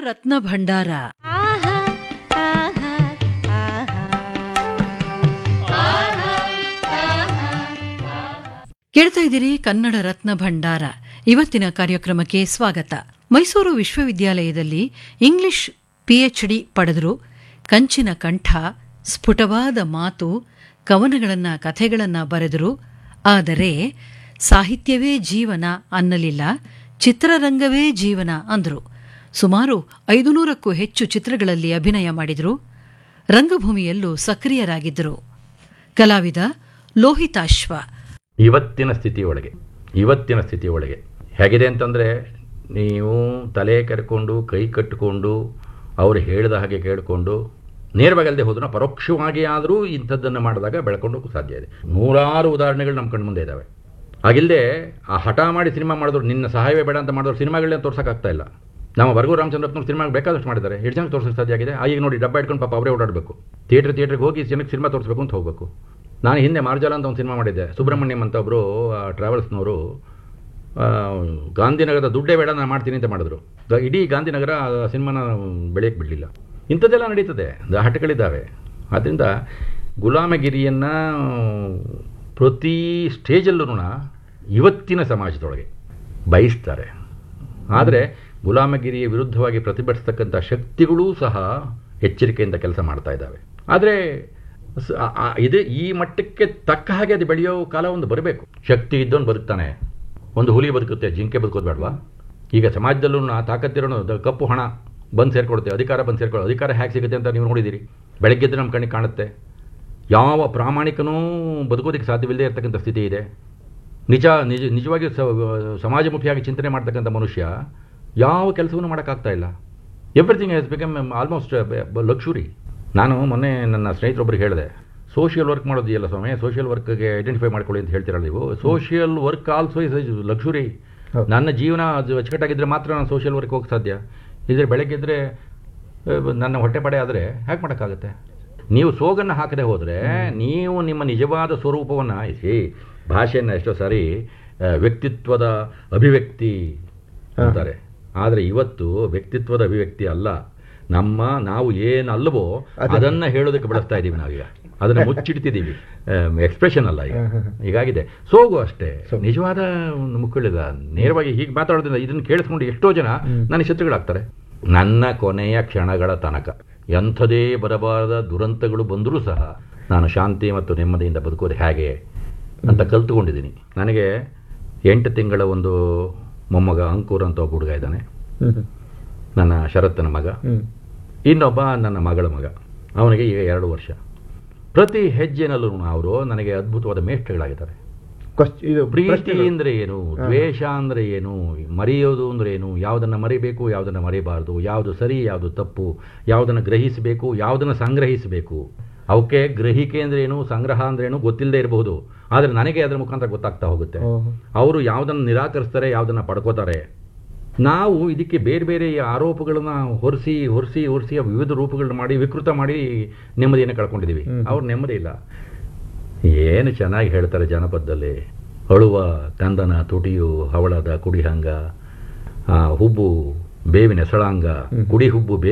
ರತ್ನ ಭಂಡಾರ ಆಹಾ ಆಹಾ ಕೇಳ್ತಾ ಇದ್ದೀರಿ ಕನ್ನಡ ರತ್ನ ಭಂಡಾರ ಇವತ್ತಿನ ಕಾರ್ಯಕ್ರಮಕ್ಕೆ ಸ್ವಾಗತ ಮೈಸೂರು ವಿಶ್ವವಿದ್ಯಾಲಯದಲ್ಲಿ ಇಂಗ್ಲಿಷ್ ಪಿಎಚ್ಡಿ ಪಡೆದರು ಕಂಚಿನ ಕಂಠ ಸ್ಫುಟವಾದ ಮಾತು ಕವನಗಳನ್ನ ಕಥೆಗಳನ್ನ ಬರೆದರು ಆದರೆ ಸಾಹಿತ್ಯವೇ ಜೀವನ ಅನ್ನಲಿಲ್ಲ ಚಿತ್ರರಂಗವೇ ಜೀವನ ಅಂದರು ಸುಮಾರು ಐದುನೂರಕ್ಕೂ ಹೆಚ್ಚು ಚಿತ್ರಗಳಲ್ಲಿ ಅಭಿನಯ ಮಾಡಿದರು ರಂಗಭೂಮಿಯಲ್ಲೂ ಸಕ್ರಿಯರಾಗಿದ್ದರು ಕಲಾವಿದ ಲೋಹಿತಾಶ್ವ ಇವತ್ತಿನ ಸ್ಥಿತಿಯೊಳಗೆ ಇವತ್ತಿನ ಸ್ಥಿತಿಯೊಳಗೆ ಹೇಗಿದೆ ಅಂತಂದರೆ ನೀವು ತಲೆ ಕೆರ್ಕೊಂಡು ಕೈ ಕಟ್ಟಿಕೊಂಡು ಅವರು ಹೇಳಿದ ಹಾಗೆ ಕೇಳಿಕೊಂಡು ನೇರವಾಗಿ ಅಲ್ಲದೆ ಹೋದ್ರು ಪರೋಕ್ಷವಾಗಿ ಆದರೂ ಇಂಥದ್ದನ್ನು ಮಾಡಿದಾಗ ಬೆಳ್ಕೊಂಡು ಹೋಗೋಕೆ ಸಾಧ್ಯ ಇದೆ ನೂರಾರು ಉದಾಹರಣೆಗಳು ನಮ್ಮ ಕಣ್ಣು ಮುಂದೆ ಇದ್ದಾವೆ ಹಾಗಿಲ್ಲದೆ ಆ ಹಠ ಮಾಡಿ ಸಿನಿಮಾ ಮಾಡಿದ್ರು ನಿನ್ನ ಸಹಾಯವೇ ಬೇಡ ಅಂತ ಮಾಡಿದ್ರು ಸಿನಿಮಾಗಳನ್ನ ತೋರ್ಸೋಕ್ಕಾಗ್ತಾ ಇಲ್ಲ ನಮ್ಮ ಬರ್ಗು ರಾಮಚಂದ್ರಪ್ಪನವ್ರು ಸಿನಿಮಾ ಬೇಕಾದಷ್ಟು ಮಾಡಿದ್ದಾರೆ ಎಷ್ಟು ಜನಕ್ಕೆ ತೋರ್ಸೋಕೆ ಸಾಧ್ಯ ಆಗಿದೆ ಆ ಈಗ ನೋಡಿ ಡಬ್ಬ ಇಟ್ಕೊಂಡು ಪಾಪ ಅವರೇ ಓಡಾಡಬೇಕು ಥಿಯೇಟ್ರ್ ಥಿಯೇಟ್ರಿಗೆ ಹೋಗಿ ಜನಕ್ಕೆ ಸಿನಿಮಾ ತೋರಿಸ್ಬೇಕು ಅಂತ ಹೋಗಬೇಕು ನಾನು ಹಿಂದೆ ಮಾರ್ಜಾಲ ಅಂತ ಒಂದು ಸಿನಿಮಾ ಮಾಡಿದ್ದೆ ಸುಬ್ರಹ್ಮಣ್ಯಂ ಅಂತ ಒಬ್ಬರು ಟ್ರಾವೆಲ್ಸ್ನವರು ಆ, ಗಾಂಧಿನಗರದ ದುಡ್ಡೇ ಬೇಡ ನಾನು ಮಾಡ್ತೀನಿ ಅಂತ ಮಾಡಿದ್ರು ಗ- ಇಡೀ ಗಾಂಧಿನಗರ ಆ ಸಿನಿಮಾನ ಬೆಳೆಯಕ್ಕೆ ಬಿಡಲಿಲ್ಲ ಇಂಥದ್ದೆಲ್ಲ ನಡೀತದೆ ದ- ಹಠಗಳಿದ್ದಾವೆ ಆದ್ದರಿಂದ ಗುಲಾಮಗಿರಿಯನ್ನು ಪ್ರತಿ ಸ್ಟೇಜಲ್ಲೂ ಇವತ್ತಿನ ಸಮಾಜದೊಳಗೆ ಬಯಸ್ತಾರೆ ಆದರೆ ಗುಲಾಮಗಿರಿಯ ವಿರುದ್ಧವಾಗಿ ಪ್ರತಿಭಟಿಸ್ತಕ್ಕಂಥ ಶಕ್ತಿಗಳೂ ಸಹ ಎಚ್ಚರಿಕೆಯಿಂದ ಕೆಲಸ ಮಾಡ್ತಾ ಇದ್ದಾವೆ ಆದರೆ ಸ- ಆ- ಆ- ಇದು ಈ ಮಟ್ಟಕ್ಕೆ ತಕ್ಕ ಹಾಗೆ ಅದು ಬೆಳೆಯೋ ಕಾಲ ಒಂದು ಬರಬೇಕು ಶಕ್ತಿ ಇದ್ದವನು ಬದುಕ್ತಾನೆ ಒಂದು ಹುಲಿ ಬದುಕುತ್ತೆ ಜಿಂಕೆ ಬದುಕೋದು ಬೇಡವಾ ಈಗ ಸಮಾಜದಲ್ಲೂ ನಾ ತಾಕತ್ತಿರೋನು ದ- ಕಪ್ಪು ಹಣ ಬಂದು ಸೇರ್ಕೊಡುತ್ತೆ ಅಧಿಕಾರ ಬಂದು ಸೇರ್ಕೊಳ್ಳೋ ಅಧಿಕಾರ ಹೇಗೆ ಸಿಗುತ್ತೆ ಅಂತ ನೀವು ನೋಡಿದ್ದೀರಿ ಬೆಳಗ್ಗೆ ಎದ್ದು ನಮ್ಮ ಕಣ್ಣಿಗೆ ಕಾಣುತ್ತೆ ಯಾವ ಪ್ರಾಮಾಣಿಕನೂ ಬದುಕೋದಕ್ಕೆ ಸಾಧ್ಯವಿಲ್ಲದೆ ಇರತಕ್ಕಂಥ ಸ್ಥಿತಿ ಇದೆ ನಿಜ ನಿಜ ನಿಜವಾಗಿ ಸ- ಸಮಾಜಮುಖಿಯಾಗಿ ಚಿಂತನೆ ಮಾಡ್ತಕ್ಕಂಥ ಮನುಷ್ಯ ಯಾವ ಕೆಲಸವನ್ನು ಮಾಡೋಕ್ಕಾಗ್ತಾ ಇಲ್ಲ everything has become almost luxury ನಾನು ಮೊನ್ನೆ ನನ್ನ ಸ್ನೇಹಿತರೊಬ್ಬರಿಗೆ ಹೇಳಿದೆ ಸೋಷಿಯಲ್ ವರ್ಕ್ ಮಾಡೋದಿಲ್ಲ ಸ್ವಾಮಿ ಸೋಷಿಯಲ್ ವರ್ಕ್ಗೆ ಐಡೆಂಟಿಫೈ ಮಾಡ್ಕೊಳ್ಳಿ ಅಂತ ಹೇಳ್ತೀರಲ್ಲ ನೀವು social work also is luxury ನನ್ನ ಜೀವನ ಅದು ಅಚ್ಚುಕಟ್ಟಾಗಿದ್ದರೆ ಮಾತ್ರ ನಾನು ಸೋಷಿಯಲ್ ವರ್ಕ್ ಹೋಗಕ್ಕೆ ಸಾಧ್ಯ ಇದ್ರೆ ಬೆಳಗ್ಗೆ ಇದ್ದರೆ ನನ್ನ ಹೊಟ್ಟೆಪಡೆ ಆದರೆ ಹೇಗೆ ಮಾಡೋಕ್ಕಾಗುತ್ತೆ ನೀವು ಸೋಗನ್ನು ಹಾಕದೆ ಹೋದರೆ ನೀವು ನಿಮ್ಮ ನಿಜವಾದ ಸ್ವರೂಪವನ್ನು ಈ ಭಾಷೆಯನ್ನು ಎಷ್ಟೋ ಸಾರಿ ಆ, ವ್ಯಕ್ತಿತ್ವದ ಅಭಿವ್ಯಕ್ತಿ ಅಂತಾರೆ ಆದರೆ ಇವತ್ತು ವ್ಯಕ್ತಿತ್ವದ ಅಭಿವ್ಯಕ್ತಿ ಅಲ್ಲ ನಮ್ಮ ನಾವು ಏನು ಅಲ್ಲವೋ ಅದನ್ನು ಹೇಳೋದಕ್ಕೆ ಬಳಸ್ತಾ ಇದ್ದೀವಿ ನಾವೀಗ ಅದನ್ನು ಮುಚ್ಚಿಡ್ತಿದ್ದೀವಿ ಎಕ್ಸ್ಪ್ರೆಷನ್ ಅಲ್ಲ ಈಗ ಹೀಗಾಗಿದೆ ಸೋಗು ಅಷ್ಟೇ ನಿಜವಾದ ಒಂದು ಮುಕ್ಕಳಿಲ್ಲ ನೇರವಾಗಿ ಹೀಗೆ ಮಾತಾಡೋದ್ರಿಂದ ಇದನ್ನು ಕೇಳಿಸ್ಕೊಂಡು ಎಷ್ಟೋ ಜನ ನನಗೆ ಶತ್ರುಗಳಾಗ್ತಾರೆ ನನ್ನ ಕೊನೆಯ ಕ್ಷಣಗಳ ತನಕ ಎಂಥದೇ ಬರಬಾರದ ದುರಂತಗಳು ಬಂದರೂ ಸಹ ನಾನು ಶಾಂತಿ ಮತ್ತು ನೆಮ್ಮದಿಯಿಂದ ಬದುಕೋದು ಹೇಗೆ ಅಂತ ಕಲ್ತುಕೊಂಡಿದ್ದೀನಿ ನನಗೆ ಎಂಟು ತಿಂಗಳ ಒಂದು ಮೊಮ್ಮಗ ಅಂಕುರ್ ಅಂತ ಒಬ್ಬ ಹುಡುಗ ಇದ್ದಾನೆ ನನ್ನ ಶರತ್ತನ ಮಗ ಇನ್ನೊಬ್ಬ ನನ್ನ ಮಗಳ ಮಗ ಅವನಿಗೆ ಈಗ ಎರಡು ವರ್ಷ ಪ್ರತಿ ಹೆಜ್ಜೆನಲ್ಲೂ ಅವರು ನನಗೆ ಅದ್ಭುತವಾದ ಮೇಷ್ಟ್ರುಗಳಾಗಿದ್ದಾರೆ ಇದು ಪ್ರೀತಿ ಅಂದ್ರೆ ಏನು ದ್ವೇಷ ಅಂದ್ರೆ ಏನು ಮರೆಯೋದು ಅಂದ್ರೆ ಏನು ಯಾವುದನ್ನ ಮರಿಬೇಕು ಯಾವುದನ್ನ ಮರಿಬಾರ್ದು ಯಾವುದು ಸರಿ ಯಾವುದು ತಪ್ಪು ಯಾವುದನ್ನ ಗ್ರಹಿಸಬೇಕು ಯಾವುದನ್ನ ಸಂಗ್ರಹಿಸಬೇಕು ಅವಕ್ಕೆ ಗ್ರಹಿಕೆ ಅಂದ್ರೆ ಏನು ಸಂಗ್ರಹ ಅಂದ್ರೆ ಏನು ಗೊತ್ತಿಲ್ಲದೆ ಇರಬಹುದು ಆದರೆ ನನಗೆ ಅದರ ಮುಖಾಂತರ ಗೊತ್ತಾಗ್ತಾ ಹೋಗುತ್ತೆ ಅವರು ಯಾವುದನ್ನು ನಿರಾಕರಿಸ್ತಾರೆ ಯಾವುದನ್ನ ಪಡ್ಕೋತಾರೆ ನಾವು ಇದಕ್ಕೆ ಬೇರೆ ಬೇರೆ ಆರೋಪಗಳನ್ನ ಹೊರಿಸಿ ಹೊರಿಸಿ ಹೊರಿಸಿ ವಿವಿಧ ರೂಪಗಳನ್ನ ಮಾಡಿ ವಿಕೃತ ಮಾಡಿ ನೆಮ್ಮದಿಯನ್ನು ಕಳ್ಕೊಂಡಿದ್ದೀವಿ ಅವ್ರ ನೆಮ್ಮದಿ ಇಲ್ಲ ಏನು ಚೆನ್ನಾಗಿ ಹೇಳ್ತಾರೆ ಜನಪದದಲ್ಲಿ ಅಳುವ ಕಂದನ ತುಟಿಯು ಹವಳದ ಕುಡಿಹಂಗ ಆ, ಹುಬ್ಬು ಬೇವಿನ ಸಳಾಂಗ ಕುಡಿ ಹುಬ್ಬು